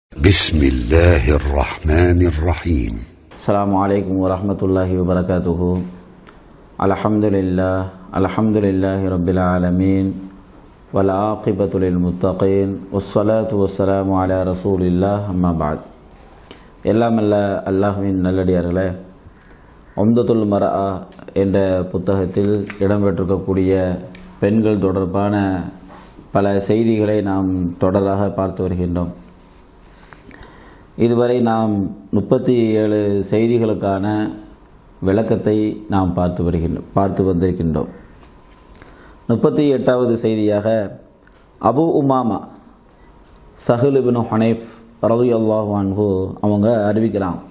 بسم الله الرحمن الرحيم السلام عليكم ورحمة الله وبركاته الحمد لله الحمد لله رب العالمين والعاقبة للمتقين والصلاة والسلام على رسول الله أما بعد எல்லாம் அல்ல அல்லாஹ்வின் நல்லடியார்களே ஒம்தத்துல் மரா என்ற புத்தகத்தில் இடம்பெற்றிருக்கக்கூடிய பெண்கள் தொடர்பான பல செய்திகளை நாம் தொடராக பார்த்து வருகின்றோம் இதுவரை நாம் முப்பத்தி ஏழு செய்திகளுக்கான விளக்கத்தை நாம் பார்த்து வருகின்றோம் பார்த்து வந்திருக்கின்றோம் முப்பத்தி எட்டாவது செய்தியாக அபு உமாமா சஹுல் இப்னு ஹனைஃப் ரவி அல்லாஹு அன்ஹு அவங்க அறிவிக்கிறாங்க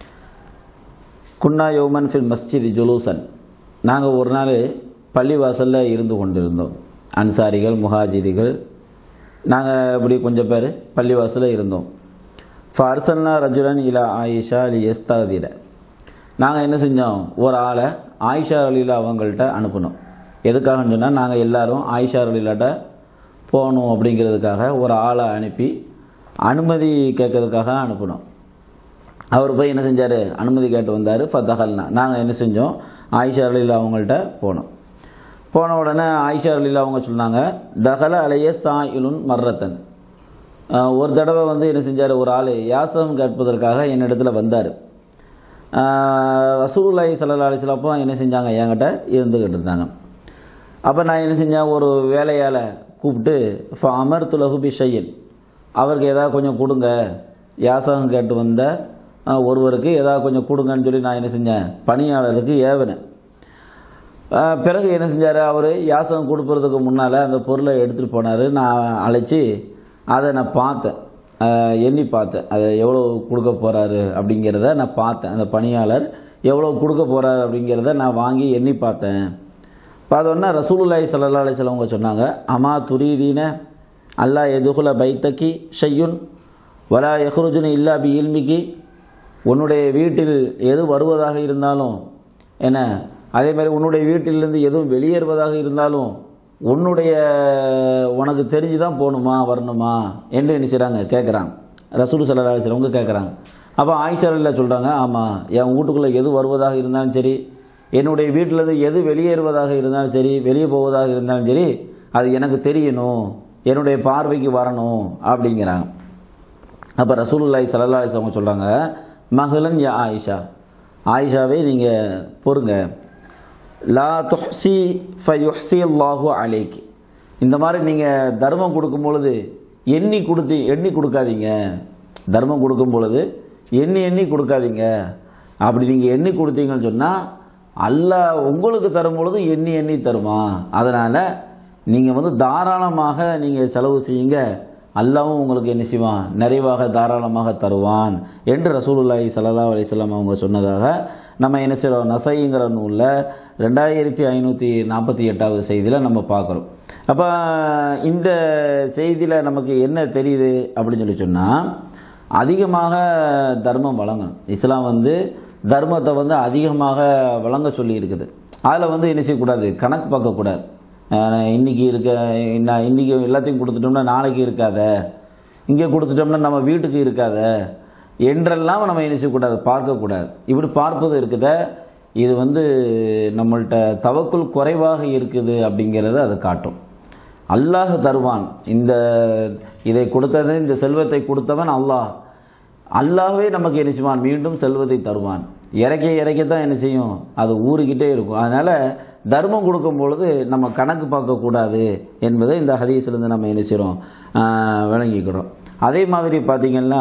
குன்னா யோமன் ஃபில் மஸ்ஜித் ஜுலூசன் நாங்கள் ஒரு நாள் பள்ளிவாசலில் இருந்து கொண்டிருந்தோம் அன்சாரிகள் முஹாஜிரிகள் நாங்கள் இப்படி கொஞ்சம் பேர் பள்ளிவாசலில் இருந்தோம் ஃபர்சல்னா ரஜுலன் இலா ஆயிஷா அலி எஸ்தாதிர நாங்கள் என்ன செஞ்சோம் ஒரு ஆளை ஆயிஷா அலிலா அவங்கள்ட்ட அனுப்பினோம் எதுக்காகன்னு சொன்னால் நாங்கள் எல்லாரும் ஆயிஷா அலிலாட்ட போகணும் அப்படிங்கிறதுக்காக ஒரு ஆளை அனுப்பி அனுமதி கேட்கறதுக்காக அனுப்பினோம் அவர் போய் என்ன செஞ்சார் அனுமதி கேட்டு வந்தார் ஃபத்தஹல்னா நாங்கள் என்ன செஞ்சோம் ஆயிஷா அலிலா அவங்கள்ட்ட போனோம் போன உடனே ஆயிஷா அலிலா அவங்க சொன்னாங்க தகல அலைய சாயிலுன் மர்ரத்தன் ஆஹ் ஒரு தடவை வந்து என்ன செஞ்சார் ஒரு ஆள் யாசம் கேட்பதற்காக என்னிடத்துல வந்தார் ரசூலுல்லாஹி ஸல்லல்லாஹு அலைஹி வஸல்லம் அப்போ என்ன செஞ்சாங்க என்கிட்ட இருந்துக்கிட்டு இருந்தாங்க அப்போ நான் என்ன செஞ்சேன் ஒரு வேலையால் கூப்பிட்டு ஃப அமர் துலகு பிஷையின் அவருக்கு ஏதாவது கொஞ்சம் கொடுங்க யாசகம் கேட்டு வந்த ஆஹ் ஒருவருக்கு ஏதாவது கொஞ்சம் கொடுங்கன்னு சொல்லி நான் என்ன செஞ்சேன் பணியாளருக்கு ஏவினேன் ஆஹ் பிறகு என்ன செஞ்சார் அவர் யாசகம் கொடுப்பறதுக்கு முன்னால் அந்த பொருளை எடுத்துகிட்டு போனார் நான் அழைச்சி அதை நான் பார்த்தேன் ஆஹ் எண்ணி பார்த்தேன் அதை எவ்வளோ கொடுக்க போகிறாரு அப்படிங்கிறத நான் பார்த்தேன் அந்த பணியாளர் எவ்வளோ கொடுக்க போகிறாரு அப்படிங்கிறத நான் வாங்கி எண்ணி பார்த்தேன் பார்த்தோன்னா ரசூலுல்லாஹி ஸல்லல்லாஹு அலைஹி வஸல்லம் அவங்க சொன்னாங்க அமா துரீதீன அல்லாஹ் எதுகுல பைத்தக்கி ஷையுன் வலா எஹ்ருஜுன் இல்லா பி இல்மிக்கி உன்னுடைய வீட்டில் எது வருவதாக இருந்தாலும் என்ன அதே மாதிரி உன்னுடைய வீட்டிலிருந்து எதுவும் வெளியேறுவதாக இருந்தாலும் உன்னுடைய உனக்கு தெரிஞ்சு தான் போகணுமா வரணுமா என்று என்ன செய்கிறாங்க கேட்குறாங்க ரசூல் சல்லா அலிஸ்லவங்க கேட்குறாங்க அப்போ ஆயிஷாரில் சொல்கிறாங்க ஆமாம் என் வீட்டுக்குள்ளே எது வருவதாக இருந்தாலும் சரி என்னுடைய வீட்டிலேருந்து எது வெளியேறுவதாக இருந்தாலும் சரி வெளியே போவதாக இருந்தாலும் சரி அது எனக்கு தெரியணும் என்னுடைய பார்வைக்கு வரணும் அப்படிங்கிறாங்க அப்போ ரசூலுல்லாஹி சல்லா அலிஸ் அவங்க சொல்கிறாங்க மகளன் யா ஆயிஷா ஆயிஷாவே நீங்கள் பொறுங்க லா துஹ்சி ஃபயுஹ்சி அல்லாஹு அலைக்கு இந்த மாதிரி நீங்கள் தர்மம் கொடுக்கும் பொழுது எண்ணி கொடுத்து எண்ணி கொடுக்காதீங்க தர்மம் கொடுக்கும் பொழுது எண்ணி எண்ணி கொடுக்காதீங்க அப்படி நீங்கள் எண்ணி கொடுத்தீங்கன்னு சொன்னால் அல்லாஹ் உங்களுக்கு தரும் பொழுது எண்ணி எண்ணி தருமா அதனால் நீங்கள் வந்து தாராளமாக நீங்கள் செலவு செய்யுங்க அல்லாவும் உங்களுக்கு என்ன செய்வான் நிறைவாக தாராளமாக தருவான் என்று ரசூலுல்லாஹி ஸல்லல்லாஹு அலைஹி வஸல்லம் அவங்க சொன்னதாக நம்ம என்ன செய்கிறோம் நசைங்கிற நூலில் ரெண்டாயிரத்தி ஐநூற்றி நாற்பத்தி எட்டாவது செய்தியில் நம்ம பார்க்குறோம் அப்போ இந்த செய்தியில் நமக்கு என்ன தெரியுது அப்படின்னு சொல்லி சொன்னால் அதிகமாக தர்மம் வழங்கணும் இஸ்லாம் வந்து தர்மத்தை வந்து அதிகமாக வழங்க சொல்லி இருக்குது அதில் வந்து என்ன செய்யக்கூடாது கணக்கு பார்க்கக்கூடாது ஆஹ் இன்னைக்கு இருக்க நான் இன்னைக்கு எல்லாத்தையும் கொடுத்துட்டோம்னா நாளைக்கு இருக்காத இங்கே கொடுத்துட்டோம்னா நம்ம வீட்டுக்கு இருக்காத என்றெல்லாம் நம்ம என்ன செய்யக்கூடாது பார்க்கக்கூடாது இப்படி பார்ப்பது இருக்குத இது வந்து நம்மள்கிட்ட தவக்குள் குறைவாக இருக்குது அப்படிங்கிறத அது காட்டும் அல்லாஹ் தருவான் இந்த இதை கொடுத்தது இந்த செல்வத்தை கொடுத்தவன் அல்லாஹ் அல்லாஹ்வே நமக்கு என்ன செய்வான் மீண்டும் செல்வத்தை தருவான் இறக்க இறக்க தான் என்ன செய்யும் அது ஊறிக்கிட்டே இருக்கும் அதனால் தர்மம் கொடுக்கும் பொழுது நம்ம கணக்கு பார்க்கக்கூடாது என்பதை இந்த ஹதீஸ்லேருந்து நம்ம என்ன செய்கிறோம் ஆஹ் விளங்கிக்கிறோம் அதே மாதிரி பார்த்திங்கன்னா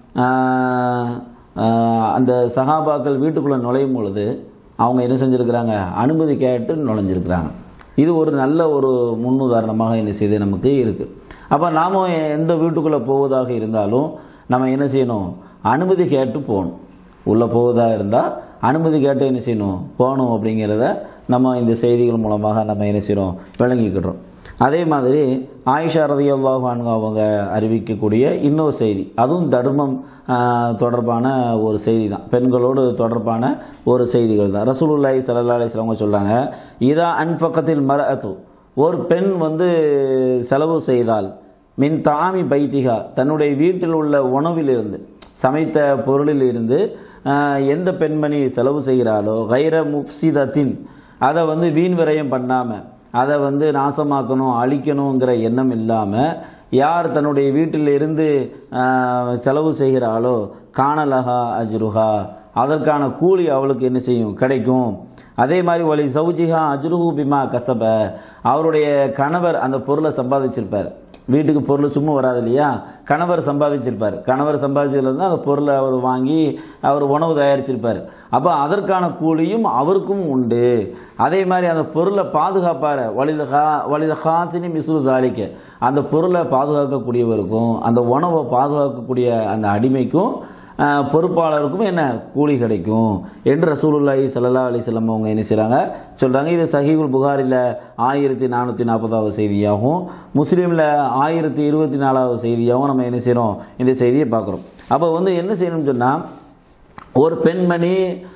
ஆஹ் ஆஹ் அந்த சகாபாக்கள் வீட்டுக்குள்ளே நுழையும் பொழுது அவங்க என்ன செஞ்சுருக்கிறாங்க அனுமதி கேட்டு நுழைஞ்சிருக்கிறாங்க இது ஒரு நல்ல ஒரு முன்னுதாரணமாக என்ன செய்து நமக்கு இருக்குது அப்போ நாம் எந்த வீட்டுக்குள்ளே போவதாக இருந்தாலும் நம்ம என்ன செய்யணும் அனுமதி கேட்டு போகணும் உள்ளே போவதாக இருந்தால் அனுமதி கேட்டு என்ன செய்யணும் போகணும் அப்படிங்கிறத நம்ம இந்த செய்திகள் மூலமாக நம்ம என்ன செய்கிறோம் விளங்கிக்கிடுறோம் அதே மாதிரி ஆயிஷா ரதியல்லாஹு அன்ஹு அவங்க அறிவிக்கக்கூடிய இன்னொரு செய்தி அதுவும் தர்மம் ஆஹ், தொடர்பான ஒரு செய்தி தான் பெண்களோடு தொடர்பான ஒரு செய்திகள் தான் ரசூலுல்லாஹி ஸல்லல்லாஹு அலைஹி வஸல்லம் அவங்க சொல்கிறாங்க இதா அன்பக்கத்தில் மரஅத்து ஒரு பெண் வந்து செலவு செய்தால் மின் தாமி பைத்திகா தன்னுடைய வீட்டில் உள்ள உணவிலிருந்து சமைத்த பொருளிலிருந்து ஆஹ், எந்த பெண்மணி செலவு செய்கிறாளோ கைர முப்சிதத்தின் அதை வந்து வீண் விரயம் பண்ணாமல் அதை வந்து நாசமாக்கணும் அழிக்கணுங்கிற எண்ணம் இல்லாமல் யார் தன்னுடைய வீட்டில் இருந்து ஆஹ், செலவு செய்கிறாளோ காணலகா அஜ்ருஹா அதற்கான கூலி அவளுக்கு என்ன செய்யும் கிடைக்கும் அதே மாதிரி ஒலி சௌஜிஹா அஜ்ருஹு பிமா கசப அவருடைய கணவர் அந்த பொருளை சம்பாதிச்சிருப்பார் வீட்டுக்கு பொருள் சும்மா வராது இல்லையா கணவர் சம்பாதிச்சிருப்பார் கணவர் சம்பாதிச்சதுலேருந்து அந்த பொருளை அவர் வாங்கி அவர் உணவு தயாரிச்சிருப்பார் அப்போ அதற்கான கூலியும் அவருக்கும் உண்டு அதே மாதிரி அந்த பொருளை பாதுகாப்பார் வழித ஹா வழித ஹாசினி மிசுரு தாலிக்க அந்த பொருளை பாதுகாக்கக்கூடியவருக்கும் அந்த உணவை பாதுகாக்கக்கூடிய அந்த அடிமைக்கும் ஆஹ், பொறுப்பாளருக்கும் என்ன கூலி கிடைக்கும் என்று ரசூலுல்லாஹி ஸல்லல்லாஹு அலைஹி வஸல்லம் அவங்க என்ன செய்கிறாங்க சொல்கிறாங்க இது சஹீகுல் புகாரில் ஆயிரத்தி நானூற்றி நாற்பதாவது செய்தியாகவும் முஸ்லீமில் ஆயிரத்தி இருபத்தி நாலாவது செய்தியாகவும் நம்ம என்ன செய்கிறோம் இந்த செய்தியை பார்க்குறோம் அப்போ வந்து என்ன செய்யணும்னு சொன்னால் ஒரு பெண்மணி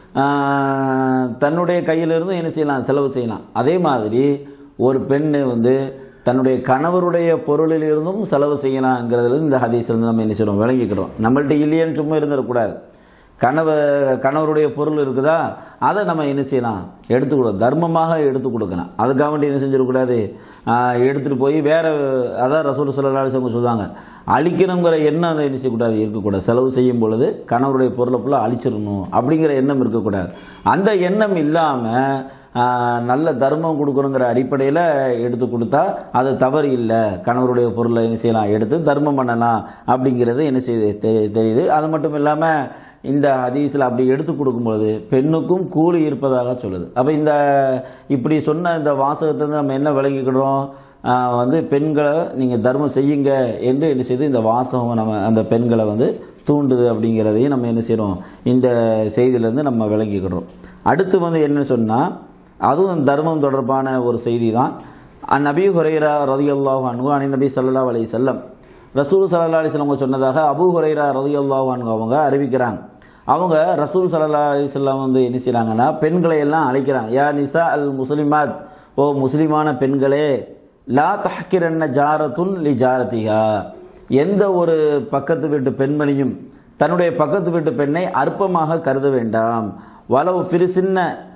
ஆஹ், தன்னுடைய கையிலிருந்து என்ன செய்யலாம் செலவு செய்யலாம் அதே மாதிரி ஒரு பெண்ணு வந்து தன்னுடைய கணவருடைய பொருளில் இருந்தும் செலவு செய்யலாம்ங்கிறதுல இந்த ஹதீஸ்ல இருந்து நம்ம என்ன செய்யறோம் விளங்கிக்கிறோம் நம்மள்ட்ட இல்லையேன்னு சும்மா இருந்துடக்கூடாது கணவர் கணவருடைய பொருள் இருக்குதா அதை நம்ம என்ன செய்யலாம் எடுத்து கொடு தர்மமாக எடுத்து கொடுக்கலாம் அதுக்காக வேண்டி என்ன செஞ்சிடக்கூடாது ஆஹ், எடுத்துட்டு போய் வேற அதான் ரசூல் சல்லா அவங்க சொல்லுவாங்க அழிக்கணுங்கிற எண்ணம் அதை என்ன செய்யக்கூடாது இருக்கக்கூடாது செலவு செய்யும் பொழுது கணவருடைய பொருளை ஃபுல்லாக அழிச்சிடணும் அப்படிங்கிற எண்ணம் இருக்கக்கூடாது அந்த எண்ணம் இல்லாமல் நல்ல தர்மம் கொடுக்கணுங்கிற அடிப்படையில் எடுத்து கொடுத்தா அது தவறு இல்லை கணவருடைய பொருளை என்ன செய்யலாம் எடுத்து தர்மம் பண்ணலாம் அப்படிங்கிறது என்ன செய்யுது தெ- தெரியுது அது மட்டும் இல்லாமல் இந்த ஹதீஸில் அப்படி எடுத்து கொடுக்கும்போது பெண்ணுக்கும் கூலி இருப்பதாக சொல்லுது அப்போ இந்த இப்படி சொன்ன இந்த வாசகத்தை நம்ம என்ன விளங்கிக்கிறோம் ஆஹ் வந்து பெண்களை நீங்கள் தர்மம் செய்யுங்க என்று என்ன செய்து இந்த வாசகம் நம்ம அந்த பெண்களை வந்து தூண்டுது அப்படிங்கிறதையும் நம்ம என்ன செய்கிறோம் இந்த செய்தியிலேருந்து நம்ம விளங்கிக்கிறோம் அடுத்து வந்து என்ன சொன்னால் அதுவும் தர்மம் தொடர்பான ஒரு செய்தி தான் அந்நபி ஹுரைரா ரதியல்லாஹு அன்ஹு அனி நபி ஸல்லல்லாஹு அலைஹி வஸல்லம் ரசூல் ஸல்லல்லாஹு அலைஹி வஸல்லம் அவங்க சொன்னதாக அபூ ஹுரைரா ரதியல்லாஹு அன்ஹு அவங்க அறிவிக்கிறாங்க அவங்க ரசூல் ஸல்லல்லாஹு அலைஹி வஸல்லம் வந்து என்ன செய்றாங்கன்னா பெண்களை எல்லாம் அழைக்கிறாங்க யா நிசா அல் முஸ்லிமாத் ஓ முஸ்லிமான பெண்களே லா தஹ்கிரன்ன ஜாரத்துன் லி ஜாரதிஹா எந்த ஒரு பக்கத்து வீட்டு பெண்மணியும் தன்னுடைய பக்கத்து வீட்டு பெண்ணை அற்பமாக கருத வேண்டாம் வலவு ஃபிரிசின்ன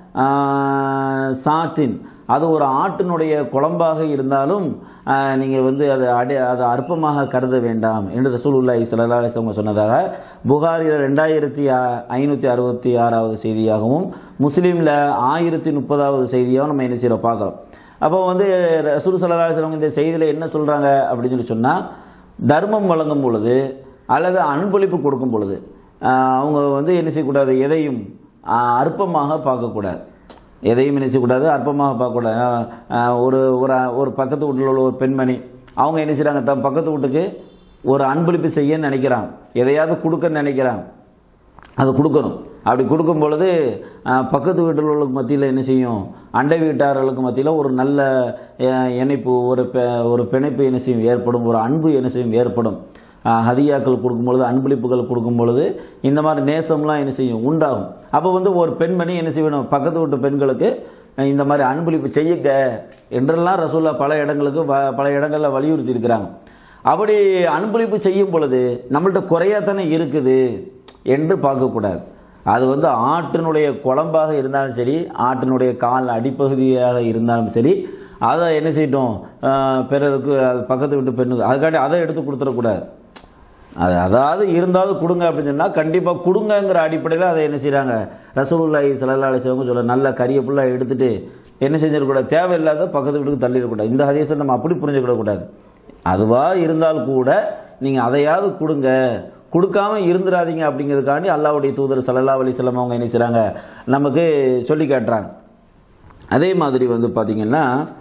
சாட்டின் அது ஒரு ஆட்டினுடைய குழம்பாக இருந்தாலும் நீங்கள் வந்து அதை அடி அதை அற்பமாக கருத வேண்டாம் என்று ரசூலுல்லாஹி ஸல்லல்லாஹு அலைஹி வஸல்லம் சொன்னதாக புகாரில் ரெண்டாயிரத்தி ஐநூற்றி அறுபத்தி ஆறாவது செய்தியாகவும் முஸ்லீமில் ஆயிரத்தி முப்பதாவது செய்தியாகவும் நம்ம என்ன செய்கிறோம் பார்க்குறோம் அப்போ வந்து ரசூல் ஸல்லல்லாஹு அலைஹி வஸல்லம் இந்த செய்தியில் என்ன சொல்கிறாங்க அப்படின்னு சொல்லி சொன்னால் தர்மம் வழங்கும் பொழுது அல்லது அன்பளிப்பு கொடுக்கும் பொழுது ஆஹ் அவங்க வந்து என்ன செய்யக்கூடாது எதையும் ஆஹ் அற்பமாக பார்க்கக்கூடாது எதையும் என்ன செய்யக்கூடாது அற்பமாக பார்க்கக்கூடாது ஆஹ் ஒரு ஒரு ஒரு பக்கத்து வீட்டில் உள்ள ஒரு பெண்மணி அவங்க என்ன செய்கிறாங்க தன் பக்கத்து வீட்டுக்கு ஒரு அன்பளிப்பு செய்யன்னு நினைக்கிறாங்க எதையாவது கொடுக்கன்னு நினைக்கிறாங்க அது கொடுக்கணும் அப்படி கொடுக்கும் பொழுது அஹ், பக்கத்து வீட்டுகளுக்கு மத்தியில் என்ன செய்யும் அண்டை வீட்டார்களுக்கு மத்தியில் ஒரு நல்ல அஹ், இணைப்பு ஒரு பெ- ஒரு பிணைப்பு என்ன செய்யும் ஏற்படும் ஒரு அன்பு என்ன செய்யும் ஏற்படும் அஹ், ஹதியாக்கள் கொடுக்கும் பொழுது அன்பளிப்புகள் கொடுக்கும் பொழுது இந்த மாதிரி நேசம்லாம் என்ன செய்யும் உண்டாகும் அப்போ வந்து ஒரு பெண்மணி என்ன செய்யணும் பக்கத்து வீட்டு பெண்களுக்கு அஹ், இந்த மாதிரி அன்பளிப்பு செய்யுங்க என்றெல்லாம் ரசூல்லா பல இடங்களுக்கு வ- பல இடங்களில் வலியுறுத்தி இருக்கிறாங்க அப்படி அன்பளிப்பு செய்யும் பொழுது நம்மள்ட்ட குறையாத்தானே இருக்குது என்று பார்க்கக்கூடாது அது வந்து ஆட்டினுடைய குழம்பாக இருந்தாலும் சரி ஆட்டினுடைய கால் அடிப்பகுதியாக இருந்தாலும் சரி அதை என்ன செய்யட்டும் ஆஹ் பிறருக்கு அது பக்கத்து வீட்டு பெண்ணுக்கு அதுக்காண்டி அதை எடுத்து கொடுத்துடக்கூடாது அது அதாவது இருந்தாலும் கொடுங்க அப்படின்னு சொன்னால் கண்டிப்பாக கொடுங்கங்கிற அடிப்படையில் அதை என்ன செய்கிறாங்க ரசூலுல்லாஹி ஸல்லல்லாஹு அலைஹி வஸல்லம் சொல்ல நல்ல கறியை ஃபுல்லாக எடுத்துட்டு என்ன செஞ்சிடக்கூடாது தேவையில்லாத பக்கத்து வீட்டுக்கு தள்ளிடக்கூடாது இந்த ஹதீஸை நம்ம அப்படி புரிஞ்சுக்கிடக்கூடாது அதுவாக இருந்தால் கூட நீங்கள் அதையாவது கொடுங்க கொடுக்காம இருந்துடாதீங்க அப்படிங்கிறதுக்காண்டி அல்லாஹ்வுடைய தூதர் ஸல்லல்லாஹு அலைஹி வஸல்லம் அவங்க என்ன செய்கிறாங்க நமக்கு சொல்லி காட்டுறாங்க அதே மாதிரி வந்து பார்த்திங்கன்னா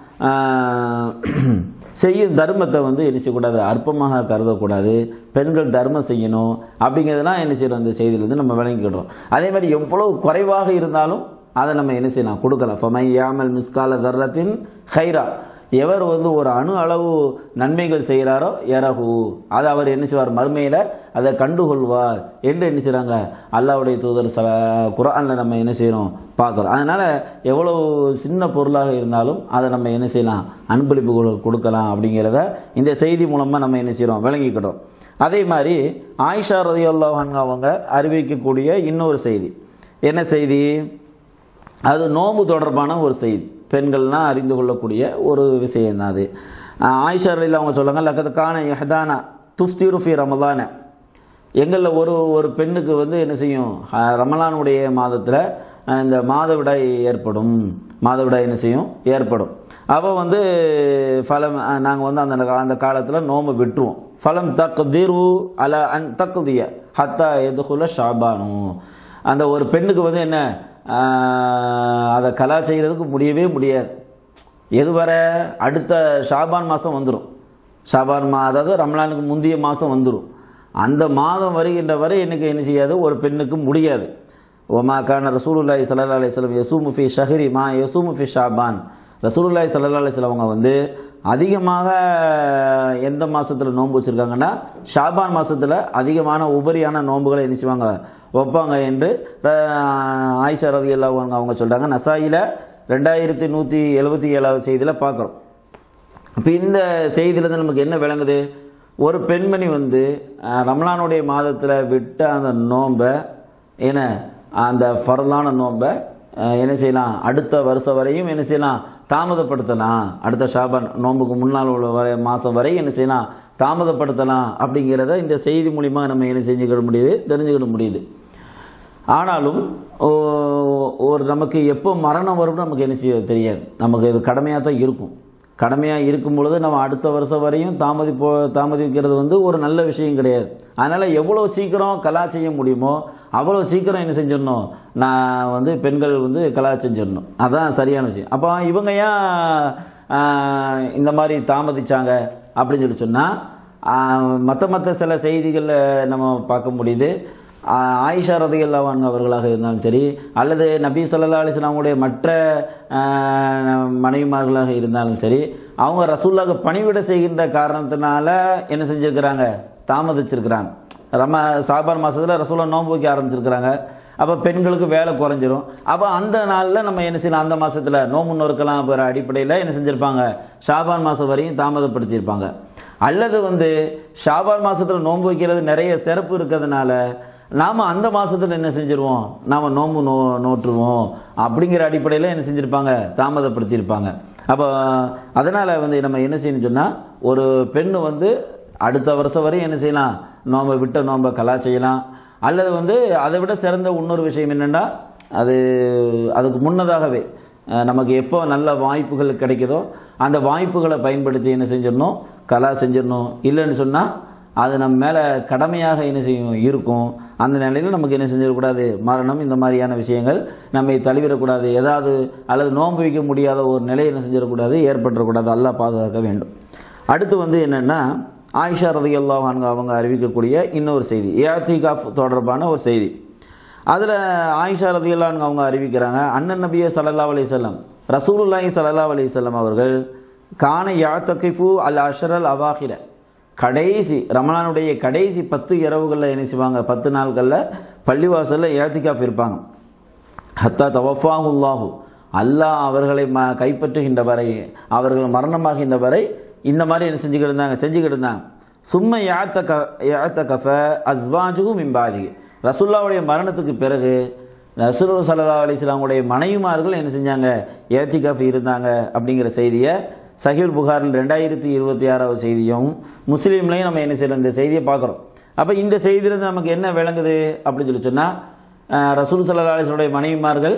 ஆஹ், செய்யும் தர்மத்தை வந்து என்ன செய்யக்கூடாது அற்பமாக கருதக்கூடாது பெண்கள் தர்மம் செய்யணும் அப்படிங்கிறதெல்லாம் என்ன செய்யறோம் அந்த செய்தியிலேருந்து நம்ம விளங்கிக்கிடுறோம் அதே மாதிரி எவ்வளவு குறைவாக இருந்தாலும் அதை நம்ம என்ன செய்யலாம் கொடுக்கலாம் ஃபமை யாமல் மிஸ்கால தர்ரத்தின் ஹைரா எவர் வந்து ஒரு அணு அளவு நன்மைகள் செய்கிறாரோ எரஹு அதை அவர் என்ன செய்வார் மறுமையில் அதை கண்டுகொள்வார் என்று என்ன செய்கிறாங்க அல்லாவுடைய தூதர் சல குரானில் நம்ம என்ன செய்யணும் பார்க்குறோம் அதனால் எவ்வளவு சின்ன பொருளாக இருந்தாலும் அதை நம்ம என்ன செய்யலாம் அன்பளிப்பு கொடு- கொடுக்கலாம் அப்படிங்கிறத இந்த செய்தி மூலமாக நம்ம என்ன செய்கிறோம் விளங்கிக்கிட்டோம் அதே மாதிரி ஆயிஷா ரதியுல்லாஹன் அவங்க அறிவிக்கக்கூடிய இன்னொரு செய்தி என்ன செய்தி அது நோன்பு தொடர்பான ஒரு செய்தி பெண்கள்லாம் அறிந்து கொள்ளக்கூடிய ஒரு விஷயம் தான் அது ஆஹ் ஆயிஷா ரலில் அவங்க சொல்லுங்க லக்கத்துக்கான எஹதானா துஃப்திரு ஃபி ரமதான எங்களில் ஒரு ஒரு பெண்ணுக்கு வந்து என்ன செய்யும் ஆஹ் ரமலானுடைய மாதத்தில் இந்த மாதவிடாய் ஏற்படும் மாதவிடாய் என்ன செய்யும் ஏற்படும் அவள் வந்து ஃபலம் நாங்கள் வந்து அந்த அந்த காலத்தில் நோம்பு விட்டுருவோம் ஃபலம் தக் தீர்வு அல அன் தக்குதிய ஹத்தா எதுகுல ஷாபானு அந்த ஒரு பெண்ணுக்கு வந்து என்ன ஆஹ் அதை கலா செய்கிறதுக்கு முடியவே முடியாது எது வர அடுத்த ஷாபான் மாதம் வந்துடும் ஷாபான் மா அதாவது ரமலானுக்கு முந்தைய மாதம் வந்துடும் அந்த மாதம் வருகின்ற வரை எனக்கு என்ன செய்யாது ஒரு பெண்ணுக்கு முடியாது ஒமா கான ரசூலுல்லாஹி ஸல்லல்லாஹு அலைஹி வஸல்லம் யசூமு ஃபி ஷஹரி மா யசூமு ஃபி ஷாபான் ரசூலுல்லாஹி ஸல்லல்லாஹு அலைஹி வஸல்லம் அவங்க வந்து அதிகமாக எந்த மாசத்துல நோன்பு வச்சிருக்காங்கன்னா ஷாபான் மாசத்துல அதிகமான உபரியான நோன்புகளை என்ன செய்வாங்க வைப்பாங்க என்று அஹ், ஆயிஷா ரலியல்லாஹு அன்ஹா அவங்க சொல்றாங்க நசாயில ரெண்டாயிரத்தி நூற்றி எழுபத்தி ஏழாவது செய்தியில் பார்க்குறோம் இப்போ இந்த செய்தியிலேருந்து நமக்கு என்ன விளங்குது ஒரு பெண்மணி வந்து அஹ், ரமலானுடைய மாதத்தில் விட்ட அந்த நோன்பை என்ன அந்த ஃபரலான நோன்பை அஹ், என்ன செய்யலாம் அடுத்த வருஷம் வரையும் என்ன செய்யலாம் தாமதப்படுத்தலாம் அடுத்த ஷாபான் நோன்புக்கு முன்னால் உள்ள வரை மாதம் வரை என்ன செய்யலாம் தாமதப்படுத்தலாம் அப்படிங்கிறத இந்த செய்தி மூலிமா நம்ம என்ன செஞ்சுக்கிட முடியுது தெரிஞ்சுக்கிட முடியுது ஆனாலும் ஓ- ஒரு நமக்கு எப்போ மரணம் வரும்னு நமக்கு என்ன செய்ய தெரியாது நமக்கு இது கடமையாக தான் இருக்கும் கடமையாக இருக்கும் பொழுது நம்ம அடுத்த வருஷம் வரையும் தாமதி போ தாமதிக்கிறது வந்து ஒரு நல்ல விஷயம் கிடையாது அதனால் எவ்வளோ சீக்கிரம் கலா செய்ய முடியுமோ அவ்வளோ சீக்கிரம் என்ன செஞ்சிடணும் நான் வந்து பெண்கள் வந்து கலா செஞ்சிடணும் அதான் சரியான விஷயம் அப்போ இவங்க ஏன் ஆஹ், இந்த மாதிரி தாமதிச்சாங்க அப்படின்னு சொல்லி சொன்னால் மற்ற மற்ற சில செய்திகளில் நம்ம பார்க்க முடியுது ஆஹ் ஆயிஷா ரதியல்லாவான் அவர்களாக இருந்தாலும் சரி அல்லது நபி ஸல்லல்லாஹு அலைஹி வஸல்லம் அவங்களுடைய மற்ற ஆஹ், மனைவிமார்களாக இருந்தாலும் சரி அவங்க ரசூல்லாக்கு பணிவிட செய்கின்ற காரணத்தினால என்ன செஞ்சிருக்கிறாங்க தாமதிச்சிருக்கிறாங்க ரம சாபான் மாசத்துல ரசூலா நோன்பு வைக்க ஆரம்பிச்சிருக்கிறாங்க அப்போ பெண்களுக்கு வேலை குறைஞ்சிரும் அப்போ அந்த நாளில் நம்ம என்ன செய்யலாம் அந்த மாசத்துல நோம்பு நொறுக்கலாம் அப்படிங்கிற அடிப்படையில் என்ன செஞ்சிருப்பாங்க ஷாபான் மாதம் வரையும் தாமதப்படுத்தியிருப்பாங்க அல்லது வந்து ஷாபான் மாசத்துல நோன்பு வைக்கிறது நிறைய சிறப்பு இருக்கிறதுனால நாம அந்த மாசத்துல என்ன செஞ்சிருவோம் நாம நோன்பு நோ நோட்டுருவோம் அப்படிங்கிற அடிப்படையில் என்ன செஞ்சிருப்பாங்க தாமதப்படுத்தியிருப்பாங்க அப்போ அதனால வந்து நம்ம என்ன செய்யணும் சொன்னா ஒரு பெண்ணு வந்து அடுத்த வருஷம் வரையும் என்ன செய்யலாம் நோம்பை விட்ட நோம்பை கலா செய்யலாம் அல்லது வந்து அதை விட சிறந்த இன்னொரு விஷயம் என்னென்னா அது அதுக்கு முன்னதாகவே அஹ், நமக்கு எப்போ நல்ல வாய்ப்புகள் கிடைக்குதோ அந்த வாய்ப்புகளை பயன்படுத்தி என்ன செஞ்சிடணும் கலா செஞ்சிடணும் இல்லைன்னு சொன்னால் அது நம்ம மேலே கடமையாக என்ன செய்யும் இருக்கும் அந்த நிலையில் நமக்கு என்ன செஞ்சிடக்கூடாது மரணம் இந்த மாதிரியான விஷயங்கள் நம்மை தழுவிடக்கூடாது ஏதாவது அல்லது நோன்பு வைக்க முடியாத ஒரு நிலை என்ன செஞ்சிடக்கூடாது ஏற்பட்டுறக்கூடாது அல்லாஹ் பாதுகாக்க வேண்டும் அடுத்து வந்து என்னென்னா ஆயிஷா ரதியல்லாஹு அன்ஹா அவங்க அறிவிக்கக்கூடிய இன்னொரு செய்தி ஏத்திகாஃப் தொடர்பான ஒரு செய்தி அதில் ஆயிஷா ரதியல்லாஹு அன்ஹா அவங்க அறிவிக்கிறாங்க அண்ணன் நபிய ஸல்லல்லாஹு அலைஹி வஸல்லம் ரசூலுல்லாஹி ஸல்லல்லாஹு அலைஹி வஸல்லம் அவர்கள் கான யாத்தகிஃபு அல் அஷரல் அவாஹிர கடைசி ரமலானுடைய கடைசி பத்து இரவுகளில் என்ன செய்வாங்க பத்து நாட்களில் பள்ளிவாசலில் ஏத்திகாஃப் இருப்பாங்க ஹத்தா தவஃபாஹுல்லாஹு அல்லாஹ் அவர்களை ம கைப்பற்றுகின்ற வரை அவர்கள் மரணமாகின்ற வரை இந்த மாதிரி என்ன செஞ்சுக்கிட்டு இருந்தாங்க செஞ்சுக்கிட்டு இருந்தாங்க சும்ம யாத்த க யாத்த கஃப அஸ்வாஜு மிம்பாதி ரசுல்லாவுடைய மரணத்துக்கு பிறகு ரசூல் சல்லா அலிஸ்லாமுடைய மனைவிமார்கள் என்ன செஞ்சாங்க ஏத்திகாஃப் இருந்தாங்க அப்படிங்கிற செய்தியை சஹீல் புகாரில் ரெண்டாயிரத்தி இருபத்தி ஆறாவது செய்தியும் முஸ்லீம்லையும் நம்ம என்ன செய்யறோம் இந்த செய்தியை பார்க்குறோம் அப்போ இந்த செய்தியிலிருந்து நமக்கு என்ன விளங்குது அப்படின்னு சொல்லி சொன்னால் ரசூல் சல்லா அலிஸ்லுடைய மனைவிமார்கள்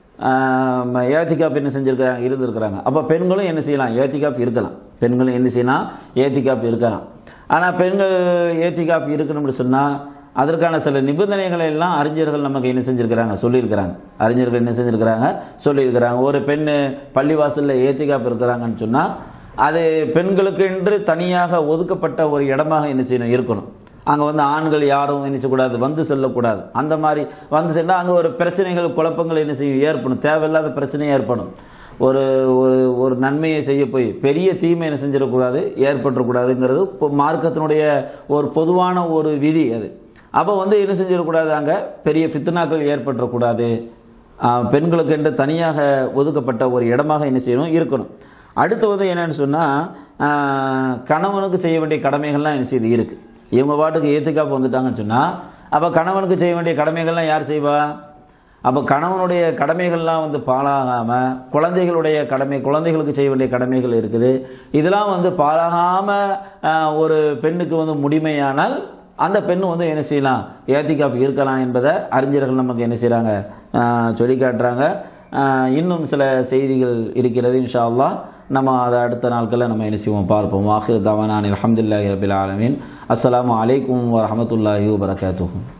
ஏத்திகாப் என்ன செஞ்சிருக்கிறாங்க இருந்திருக்கிறாங்க அப்போ பெண்களும் என்ன செய்யலாம் ஏத்திகாப் இருக்கலாம் பெண்களும் என்ன செய்யலாம் ஏத்திகாப் இருக்கலாம் ஆனால் பெண்கள் ஏத்திகாப் இருக்கணும்னு சொன்னால் அதற்கான சில நிபந்தனைகளை எல்லாம் அறிஞர்கள் நமக்கு என்ன செஞ்சிருக்கிறாங்க சொல்லியிருக்கிறாங்க அறிஞர்கள் என்ன செஞ்சிருக்கிறாங்க சொல்லியிருக்கிறாங்க ஒரு பெண் பள்ளிவாசலில் ஏத்திகாப் இருக்கிறாங்கன்னு சொன்னால் அது பெண்களுக்கு என்று தனியாக ஒதுக்கப்பட்ட ஒரு இடமாக என்ன செய்யணும் இருக்கணும் அங்கே வந்து ஆண்கள் யாரும் என்ன செய்யக்கூடாது வந்து செல்லக்கூடாது அந்த மாதிரி வந்து சென்றால் அங்கே ஒரு பிரச்சனைகள் குழப்பங்கள் என்ன செய்யும் ஏற்படும் தேவையில்லாத பிரச்சனை ஏற்படும் ஒரு ஒரு ஒரு நன்மையை செய்ய போய் பெரிய தீமை என்ன செஞ்சிடக்கூடாது ஏற்பட்டுறக்கூடாதுங்கிறது இப்போ மார்க்கத்தினுடைய ஒரு பொதுவான ஒரு விதி அது அப்போ வந்து என்ன செஞ்சிடக்கூடாது அங்கே பெரிய ஃபித்னாக்கள் ஏற்பட்டுறக்கூடாது ஆஹ், பெண்களுக்கு என்று தனியாக ஒதுக்கப்பட்ட ஒரு இடமாக என்ன செய்யணும் இருக்கணும் அடுத்து வந்து என்னன்னு சொன்னால் கணவனுக்கு செய்ய வேண்டிய கடமைகள்லாம் என்ன செய்து இருக்குது இவங்க பாட்டுக்கு ஏத்துக்காப்பு வந்துட்டாங்கன்னு சொன்னால் அப்போ கணவனுக்கு செய்ய வேண்டிய கடமைகள்லாம் யார் செய்வா அப்போ கணவனுடைய கடமைகள்லாம் வந்து பாழாகாமல் குழந்தைகளுடைய கடமை குழந்தைகளுக்கு செய்ய வேண்டிய கடமைகள் இருக்குது இதெல்லாம் வந்து பாழாகாமல் ஒரு பெண்ணுக்கு வந்து முடிமையானால் அந்த பெண் வந்து என்ன செய்யலாம் ஏத்திகாப் இருக்கலாம் என்பதை அறிஞர்கள் நமக்கு என்ன செய்கிறாங்க சொல்லி காட்டுறாங்க ஆஹ் இன்னும் சில செய்திகள் இருக்கிறது இன்ஷா அல்லாஹ் நம்ம அதை அடுத்த நாட்களில் நம்ம என்ன செய்வோம் பார்ப்போம் வாஹிர் தவானான் அலமதுல்லாஹி ரபில் ஆலமீன் அஸ்ஸலாமு அலைக்கும் வரஹமத்துல்லாஹி வபரகாத்துஹு